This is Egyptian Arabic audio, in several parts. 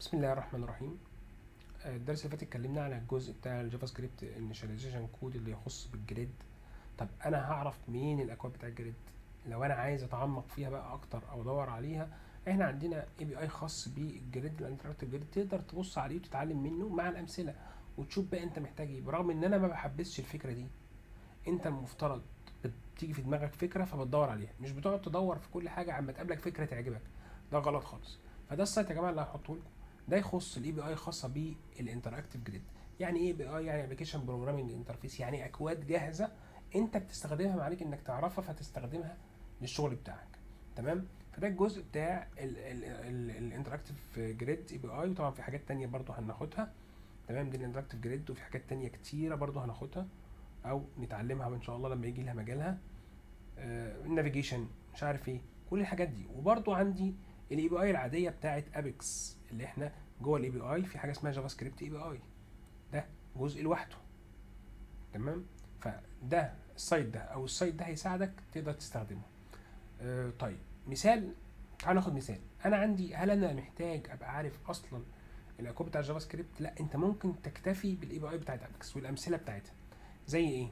بسم الله الرحمن الرحيم آه، الدرس اللي فات اتكلمنا عن الجزء بتاع الجافا سكريبت انيشاليزيشن كود اللي يخص بالجريد طب انا هعرف منين الاكواد بتاع الجريد لو انا عايز اتعمق فيها بقى اكتر او ادور عليها احنا عندنا اي بي اي خاص بالجريد الانتراكتيف جريد تقدر تبص عليه وتتعلم منه مع الامثله وتشوف بقى انت محتاج ايه برغم ان انا ما بحبسش الفكره دي انت المفترض بتيجي في دماغك فكره فبتدور عليها مش بتقعد تدور في كل حاجه عما تقابلك فكره تعجبك ده غلط خالص فده السايت يا جماعه اللي هحطه لكم ده يخص الاي بي اي خاصه بالانتراكتيف جريد يعني ايه بي اي يعني ابلكيشن بروجرامنج انترفيس يعني اكواد جاهزه انت بتستخدمها معاك انك تعرفها فتستخدمها للشغل بتاعك تمام فده الجزء بتاع الانتراكتيف جريد اي بي اي وطبعا في حاجات تانية برضو هناخدها تمام دي الانتراكتيف جريد وفي حاجات تانية كتيرة برضو هناخدها او نتعلمها ان شاء الله لما يجي لها مجالها النافيجيشن مش عارف ايه كل الحاجات دي وبرضو عندي الاي بي اي العاديه بتاعت ابيكس اللي احنا جوه الاي بي اي في حاجه اسمها جافا سكريبت اي بي اي ده جزء لوحده تمام فده السايت ده او السايت ده هيساعدك تقدر تستخدمه آه طيب مثال تعال ناخد مثال انا عندي هل انا محتاج ابقى عارف اصلا الاكواد بتاع جافا سكريبت لا انت ممكن تكتفي بالاي بي اي بتاعت ابيكس والامثله بتاعتها زي ايه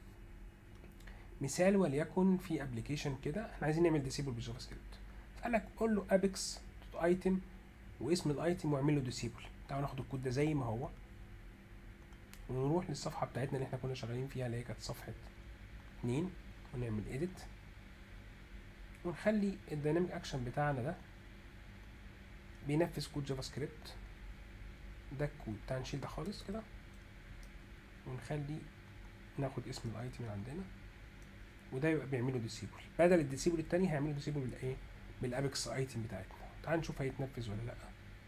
مثال وليكن في ابلكيشن كده احنا عايزين نعمل ديسيبل بالجافا سكريبت فقال لك قول له ابيكس ايتم واسم الايتم واعمل له ديسيبل تعالوا ناخد الكود ده زي ما هو ونروح للصفحه بتاعتنا اللي احنا كنا شغالين فيها اللي هي كانت صفحه 2 ونعمل اديت ونخلي الديناميك اكشن بتاعنا ده بينفذ كود جافا سكريبت ده الكود تعال نشيل ده خالص كده ونخلي ناخد اسم الايتم اللي عندنا وده يبقى بيعمله ديسيبل بدل الديسيبل التاني هيعمله ديسيبل بالايه بالابيكس ايتم بتاعتنا تعال نشوف هيتنفذ ولا لا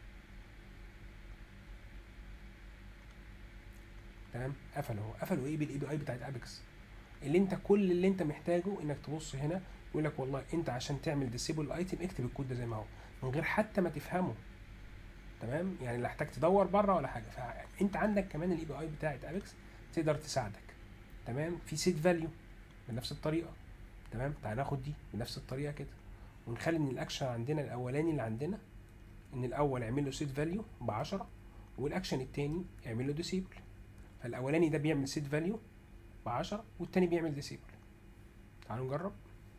تمام قفل اهو قفلوا ايه بالاي بي اي بتاعت ابيكس اللي انت كل اللي انت محتاجه انك تبص هنا يقول لك والله انت عشان تعمل ديسيبل الايتم اكتب الكود ده زي ما هو من غير حتى ما تفهمه تمام يعني لا احتاج تدور بره ولا حاجه فانت عندك كمان الاي بي اي بتاعت ابيكس تقدر تساعدك تمام في سيت فاليو بنفس الطريقه تمام تعال ناخد دي بنفس الطريقه كده ونخلي ان الاكشن عندنا الاولاني اللي عندنا ان الاول يعمل له سيت فاليو ب 10 والاكشن التاني يعمل له ديسيبل فالاولاني ده بيعمل سيت فاليو ب 10 والتاني بيعمل ديسيبل تعالوا نجرب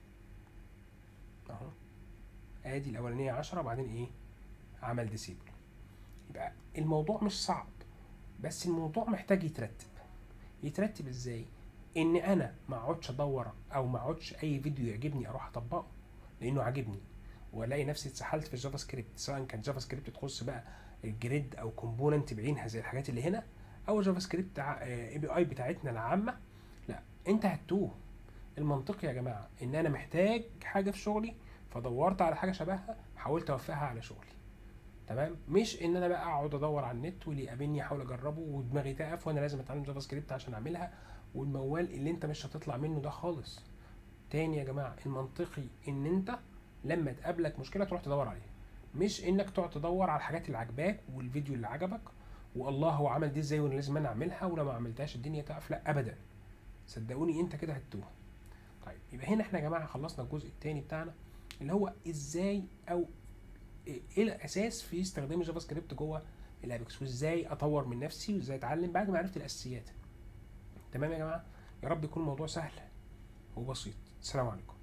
اهو ادي الاولانيه 10 وبعدين ايه عمل ديسيبل يبقى الموضوع مش صعب بس الموضوع محتاج يترتب يترتب ازاي ان انا ما اقعدش ادور او ما اقعدش اي فيديو يعجبني اروح اطبقه لانه عاجبني والاقي نفسي اتسحلت في الجافا سكريبت سواء كان جافا سكريبت تخص بقى الجريد او كومبوننت بعينها زي الحاجات اللي هنا او جافا سكريبت اي بي اي بتاعتنا العامه لا انت هتتوه المنطقي يا جماعه ان انا محتاج حاجه في شغلي فدورت على حاجه شبهها حاولت اوفقها على شغلي تمام مش ان انا بقى اقعد ادور على النت واللي يقابلني احاول اجربه ودماغي تقف وانا لازم اتعلم جافا سكريبت عشان اعملها والموال اللي انت مش هتطلع منه ده خالص تاني يا جماعه المنطقي ان انت لما تقابلك مشكله تروح تدور عليها مش انك تقعد تدور على الحاجات اللي عجباك والفيديو اللي عجبك والله هو عمل دي ازاي وانا لازم انا اعملها ولو ما عملتهاش الدنيا تقف لا ابدا صدقوني انت كده هتتوه طيب يبقى هنا احنا يا جماعه خلصنا الجزء الثاني بتاعنا اللي هو ازاي او ايه الاساس في استخدام الجافا سكريبت جوه الابيكس وازاي اطور من نفسي وازاي اتعلم بعد ما عرفت الاساسيات تمام يا جماعه يا رب يكون الموضوع سهل وبسيط السلام عليكم